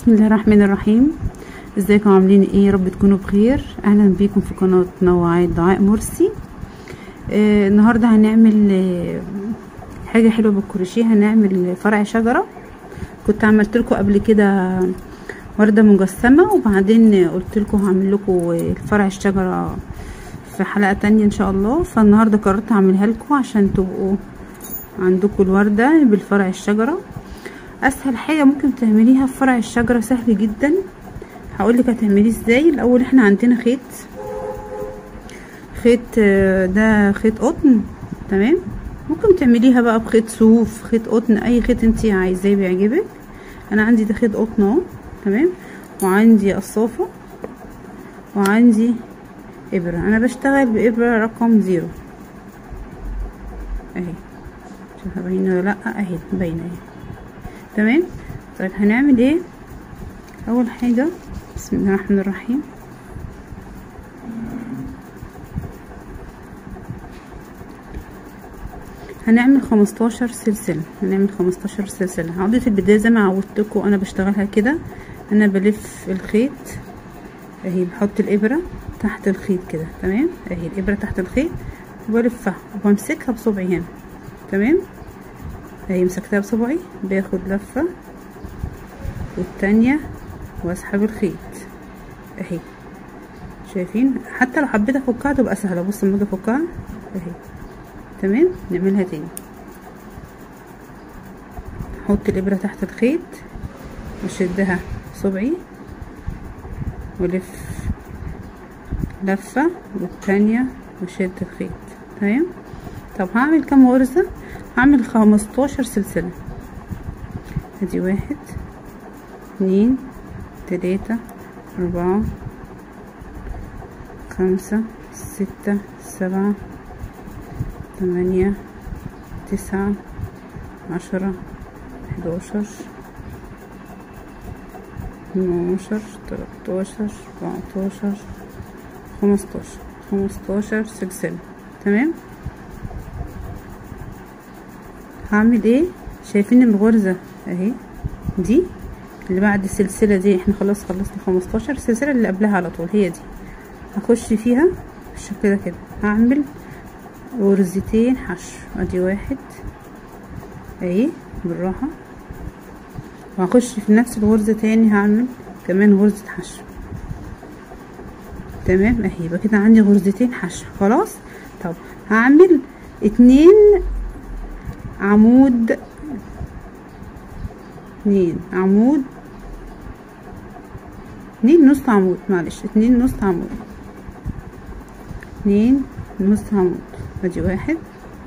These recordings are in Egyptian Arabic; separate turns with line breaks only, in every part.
بسم الله الرحمن الرحيم ازيكم عاملين ايه يا رب تكونوا بخير اهلا بيكم في قناه نوعات دعاء مرسي آه النهارده هنعمل آه حاجه حلوه بالكروشيه هنعمل فرع شجره كنت عملت لكم قبل كده ورده مجسمه وبعدين قلت لكم هعمل لكم فرع الشجره في حلقه تانية ان شاء الله فالنهارده قررت اعملها لكم عشان تبقوا عندكم الورده بالفرع الشجره اسهل حاجه ممكن تعمليها في فرع الشجره سهل جدا هقول لك هتعمليه ازاي الاول احنا عندنا خيط خيط ده خيط قطن تمام ممكن تعمليها بقى بخيط صوف خيط قطن اي خيط انت عايزاه بيعجبك انا عندي ده خيط قطن اهو تمام وعندي قصافه وعندي ابره انا بشتغل بابره رقم زيرو اهي شوفها باينه ولا لا اهي باينه اهي تمام طيب هنعمل ايه اول حاجه بسم الله الرحمن الرحيم هنعمل خمستاشر سلسله هنعمل خمستاشر سلسله عقدة البدايه زي ما عودتكم انا بشتغلها كده انا بلف الخيط اهي بحط الابره تحت الخيط كده تمام اهي الابره تحت الخيط وبلفها وبمسكها بصبعي هنا تمام اهي مسكتها بصبعي باخد لفه والتانية واسحب الخيط اهي شايفين حتى لو حبيت افكها تبقى سهله بص لما اجي افكها اهي تمام نعملها تاني احط الابره تحت الخيط واشدها بصبعي والف لفه والتانية وشد الخيط تمام طب هعمل كام غرزه هعمل خمستاشر سلسله ادي واحد اتنين تلاتة أربعة خمسة ستة سبعة تمانية تسعة عشرة حداشر اتناشر تلاتاشر أربعتاشر خمستاشر خمستاشر سلسلة تمام هعمل ايه شايفين الغرزة اهي دي اللي بعد السلسلة دي احنا خلاص خلصنا خمستاشر السلسلة اللي قبلها على طول هي دي هخش فيها بالشكل ده كده هعمل غرزتين حشو ادي واحد اهي بالراحة وهخش في نفس الغرزة تاني هعمل كمان غرزة حشو تمام اهي يبقى كده عندي غرزتين حشو خلاص طب هعمل اتنين عمود اتنين عمود اتنين نص عمود معلش اتنين نص عمود اتنين نص عمود ادي واحد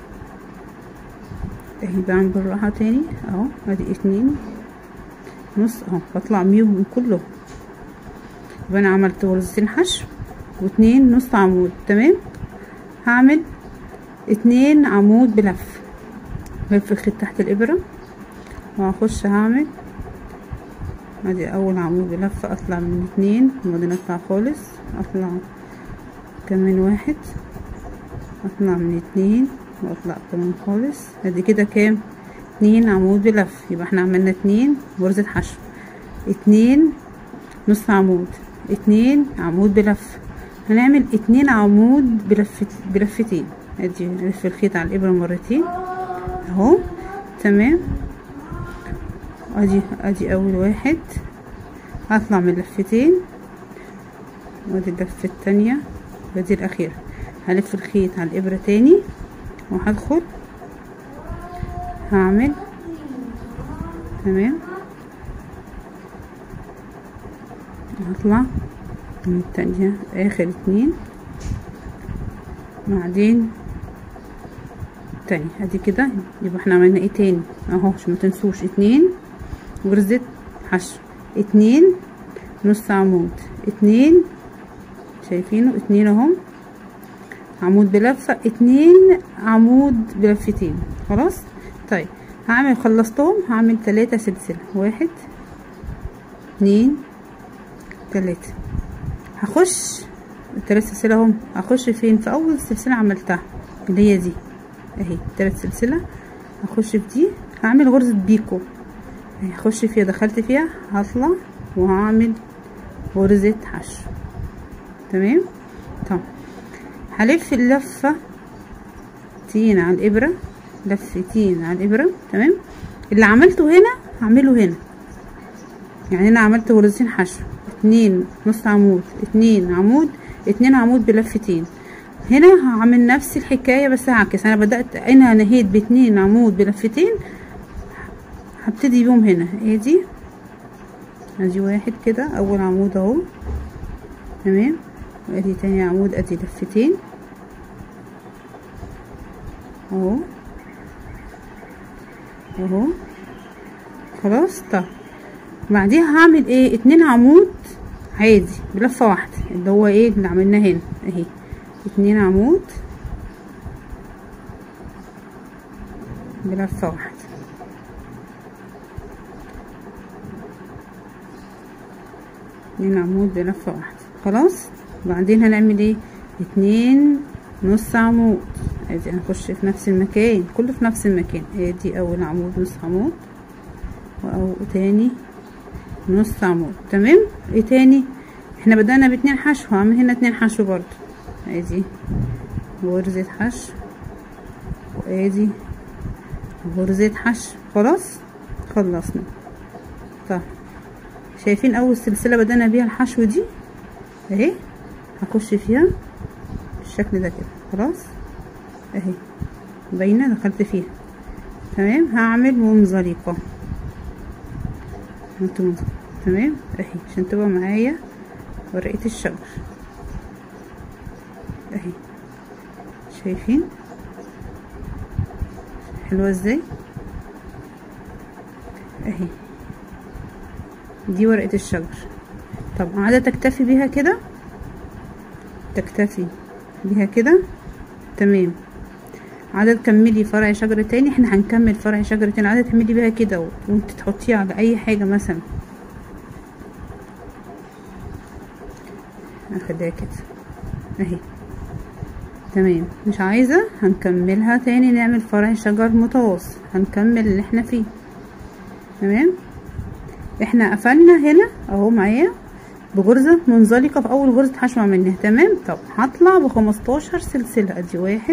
اهي بعمل بالراحة تاني اهو ادي اتنين نص اهو بطلع ميهم من كله يبقى انا عملت غرزتين حشو واتنين نص عمود تمام هعمل اتنين عمود بلف بلف الخيط تحت الابره وهخش هعمل ادي اول عمود بلفة اطلع من اتنين وبعدين اطلع خالص اطلع كمان واحد اطلع من اتنين واطلع كمان خالص ادي كده كام اتنين عمود بلف يبقى احنا عملنا اتنين غرزة حشو اتنين نص عمود اتنين عمود بلف هنعمل اتنين عمود بلفت بلفتين ادي نلف الخيط على الابرة مرتين اهو تمام ادي ادي اول واحد هطلع من لفتين وادي اللفة التانية وادي الاخيرة هلف الخيط على الابرة تاني وهدخل هعمل تمام هطلع من التانية اخر اتنين بعدين تاني ادي كده يبقى احنا عملنا ايه تاني اهو عشان ما تنسوش اتنين غرزة حشو اتنين نص عمود اتنين شايفينه اتنين اهم عمود بلفة اتنين عمود بلفتين خلاص طيب هعمل خلصتهم هعمل تلاتة سلسلة واحد اتنين تلاتة هخش التلات سلسلة اهم هخش فين في اول سلسلة عملتها اللي هي دي اهي تلات سلسلة هخش في دي هعمل غرزة بيكو هخش فيها دخلت فيها هطلع وهعمل غرزة حشو تمام طب هلف اللفة تين على الإبرة لفتين على الإبرة تمام اللي عملته هنا هعمله هنا يعني انا عملت غرزتين حشو اتنين نص عمود اتنين عمود اتنين عمود بلفتين هنا هعمل نفس الحكاية بس هعكس انا بدأت انا نهيت باتنين عمود بلفتين هبتدي بيهم هنا ادي ادي واحد كده اول عمود اهو تمام وادي تاني عمود ادي لفتين اهو اهو خلاص طب بعديها هعمل ايه اتنين عمود عادي بلفة واحدة اللي هو ايه اللي عملناه هنا اهي اتنين عمود بلفة واحدة اتنين عمود بلفة واحدة خلاص بعدين هنعمل ايه اتنين نص عمود ادي هنخش في نفس المكان كله في نفس المكان ادي اول عمود نص عمود او تاني نص عمود تمام ايه تاني احنا بدأنا باتنين حشو هعمل هنا اتنين حشو برضو ادي غرزة حشو وادي غرزة حشو خلاص خلصنا طب شايفين اول سلسلة بدأنا بيها الحشو دي اهي هخش فيها بالشكل ده كده خلاص اهي باينة دخلت فيها تمام هعمل منزلقة انتم تمام اهي عشان تبقى معايا ورقة الشجر اهي شايفين حلوة ازاي اهي دي ورقة الشجر طب عادة تكتفي بيها كده تكتفي بيها كده تمام عادة تكملي فرع شجرة تاني احنا هنكمل فرع شجرة تاني عادة تعملي بيها كده وانت تحطيه على اي حاجة مثلا اخدها كده اهي تمام مش عايزة هنكملها تاني نعمل فرع شجر متواصل هنكمل اللي احنا فيه تمام احنا قفلنا هنا اهو معايا بغرزة منزلقة في اول غرزة حشو عملناها تمام طب هطلع بخمستاشر سلسلة ادي واحد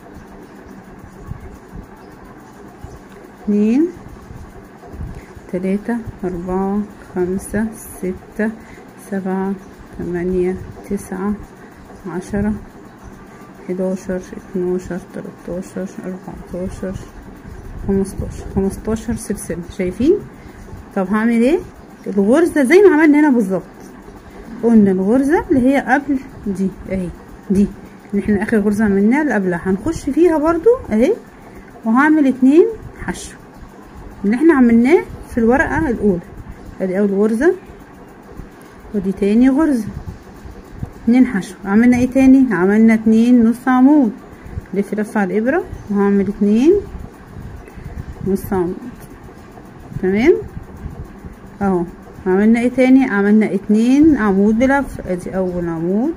اتنين تلاتة اربعة خمسة ستة سبعة تمانية تسعة عشرة حداشر اتناشر تلاتاشر اربعتاشر خمستاشر خمستاشر سلسلة شايفين طب هعمل ايه الغرزة زي ما عملنا هنا بالظبط قلنا الغرزة اللي هي قبل دي اهي دي اللي احنا اخر غرزة عملناها اللي قبلها هنخش فيها برضو اهي وهعمل اتنين حشو اللي احنا عملناه في الورقة الاولى ادي اول غرزة ودي تاني غرزة اتنين حشو عملنا ايه تاني عملنا اتنين نص عمود لف لفة على الابرة وهعمل اتنين نص عمود تمام اهو عملنا ايه تاني عملنا اتنين عمود بلف ادي اول عمود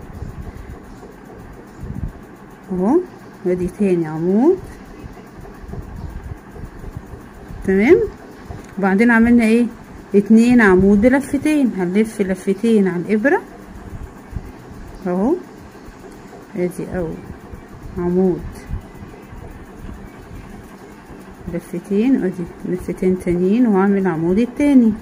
اهو ادي تاني عمود تمام وبعدين عملنا ايه اتنين عمود بلفتين هنلف لفتين على الابرة اهو ادي اول عمود لفتين ادي لفتين تانيين وهعمل عمود التاني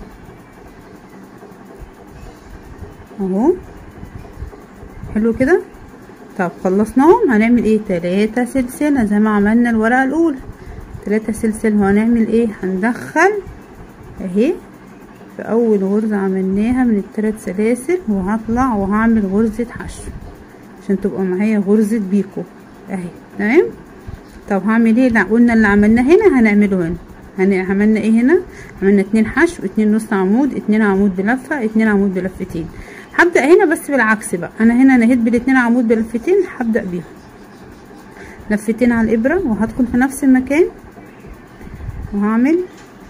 اهو حلو كده طب خلصناهم هنعمل ايه تلاتة سلسلة زي ما عملنا الورقة الاولى تلاتة سلسلة وهنعمل ايه هندخل اهي في اول غرزة عملناها من التلات سلاسل وهطلع وهعمل غرزة حشو عشان تبقى معايا غرزة بيكو اهي تمام طب هعمل ايه لا قلنا اللي عملناه هنا هنعمله هنا هن... عملنا ايه هنا عملنا اتنين حشو اتنين نص عمود اتنين عمود بلفة اتنين عمود بلفتين هبدأ هنا بس بالعكس بقى انا هنا نهيت بالاتنين عمود بلفتين هبدأ بيهم لفتين على الابرة وهدخل في نفس المكان وهعمل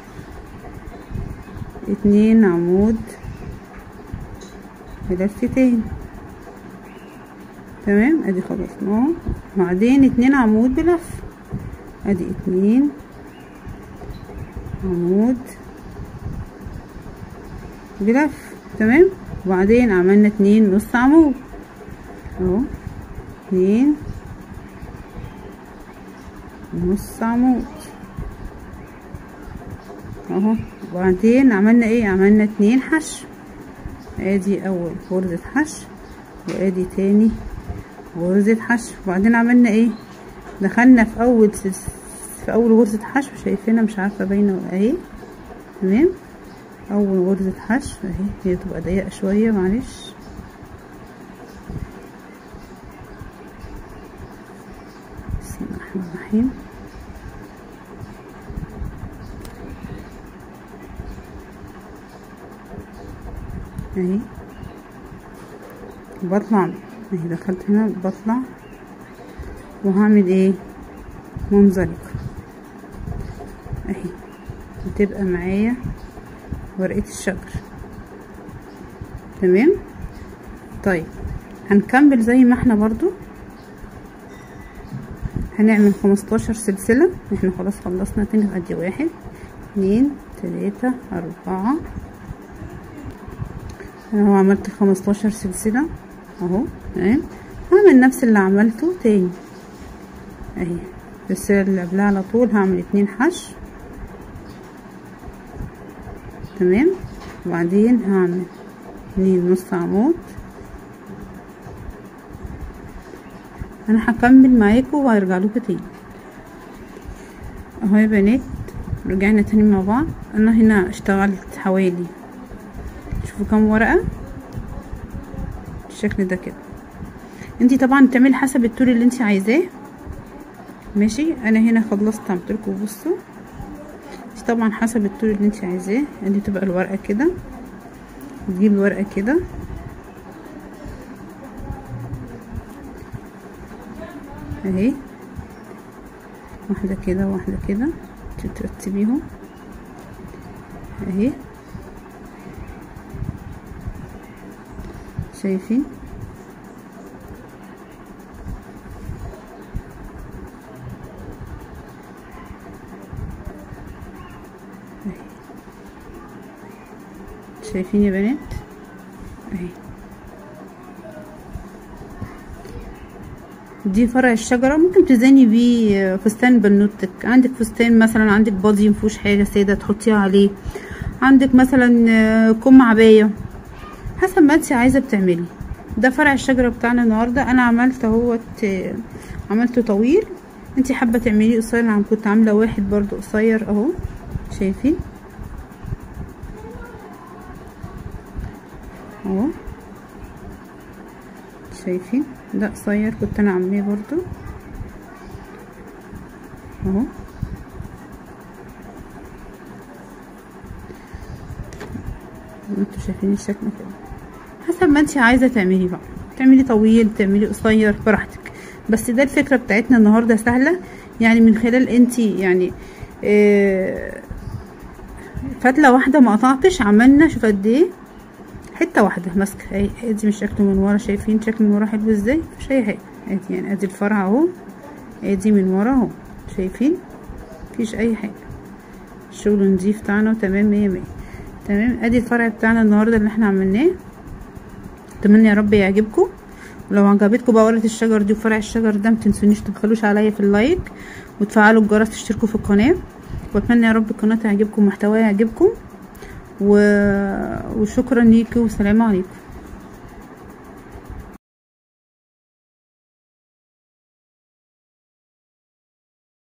اتنين عمود بلفتين تمام ادي خلصناه بعدين اتنين عمود بلف ادي اتنين عمود بلف تمام وبعدين عملنا اتنين نص عمود اهو اتنين نص عمود اهو وبعدين عملنا ايه عملنا اتنين حشو ادي اول غرزة حشو وادي تاني غرزة حشو وبعدين عملنا ايه دخلنا في اول سلس في اول غرزة حشو شايفينها مش عارفة باينة اهي تمام اول غرزة حشو اهي هي تبقى ضيقة شوية معلش بسم الله الرحمن الرحيم اهي بطلع اهي دخلت هنا بطلع وهعمل ايه منزلقة اهي بتبقى معايا ورقة الشجر تمام طيب هنكمل زي ما احنا برضو هنعمل خمستاشر سلسلة احنا خلاص خلصنا تاني ادي واحد اتنين تلاتة اربعة انا هو عملت خمستاشر سلسلة اهو تمام هعمل نفس اللي عملته تاني اهي السلسلة اللي قبلها على طول هعمل اتنين حشو تمام وبعدين هعمل اتنين نص عمود انا هكمل معاكم وهرجع لكم تاني اهو يا بنات رجعنا تاني مع بعض انا هنا اشتغلت حوالي شوفوا كام ورقة بالشكل ده كده انتي طبعا تعملي حسب الطول اللي انتي عايزاه ماشي انا هنا خلصت عملتلكوا بصوا طبعا حسب الطول اللي انتي عايزاه ادي تبقى الورقة كده تجيب الورقة كده اهي واحدة كده واحدة كده ترتبيهم اهي شايفين شايفين يا بنات اهي دي فرع الشجرة ممكن تزيني بيه فستان بنوتك عندك فستان مثلا عندك بادي مفيهوش حاجة سادة تحطيها عليه عندك مثلا كم عباية حسب ما انت عايزة بتعملي ده فرع الشجرة بتاعنا النهاردة انا عملت اهوت عملته طويل انت حابة تعمليه قصير انا كنت عاملة واحد برضو قصير اهو شايفين اهو شايفين ده قصير كنت انا عاملاه برضو اهو انتوا شايفين الشكل كده حسب ما انت عايزه تعملي بقى تعملي طويل تعملي قصير براحتك بس ده الفكره بتاعتنا النهارده سهله يعني من خلال انت يعني اه فتله واحده ما قطعتش عملنا شوف قد ايه حته واحده ماسكه اهي ادي من شكله من ورا شايفين شكل من ورا حلو ازاي مفيش اي حاجه ادي يعني ادي الفرع اهو ادي من ورا اهو شايفين مفيش اي حاجه الشغل نضيف بتاعنا وتمام مية مية تمام ادي الفرع بتاعنا النهارده اللي احنا عملناه اتمنى يا رب يعجبكم ولو عجبتكم بقى ورقه الشجر دي وفرع الشجر ده متنسونيش تبخلوش عليا في اللايك وتفعلوا الجرس تشتركوا في القناه واتمنى يا رب القناه تعجبكم محتواها يعجبكم و... وشكرا ليكم والسلام عليكم